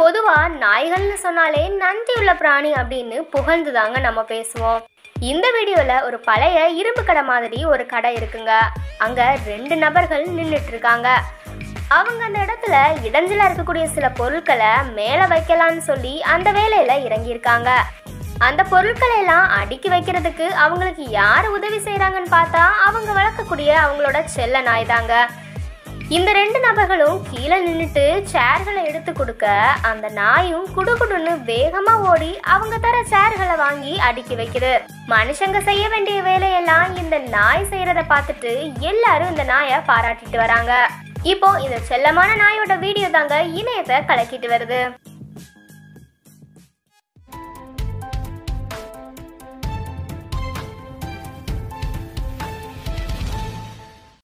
பொதுவா நாய்கள்னு சொன்னாலே நன்றியுள்ள பிராணி அப்படின்னு புகழ்ந்து தாங்க நம்ம பேசுவோம் இந்த வீடியோல ஒரு பழைய இரும்பு கடை மாதிரி ஒரு கடை இருக்குங்க அங்க ரெண்டு நபர்கள் நின்றுட்டு இருக்காங்க அவங்க அந்த இடத்துல இடைஞ்சலா இருக்கக்கூடிய சில பொருட்களை மேலே வைக்கலான்னு சொல்லி அந்த வேலையில இறங்கியிருக்காங்க அந்த பொருட்களை எல்லாம் அடுக்கி வைக்கிறதுக்கு அவங்களுக்கு யார் உதவி செய்றாங்கன்னு பார்த்தா அவங்க வளர்க்கக்கூடிய அவங்களோட செல்ல நாய் தாங்க இந்த ரெண்டு நபர்களும் கீழே நின்றுட்டு சேர்களை எடுத்து கொடுக்க அந்த நாயும் குடுகுடுன்னு வேகமா ஓடி அவங்க தர சேர்களை வாங்கி அடுக்கி வைக்குது மனுஷங்க செய்ய வேண்டிய வேலையெல்லாம் இந்த நாய் செய்யறத பார்த்துட்டு எல்லாரும் இந்த நாயை பாராட்டிட்டு வராங்க இப்போ இந்த செல்லமான நாயோட வீடியோ தாங்க இணையத்தை கலக்கிட்டு வருது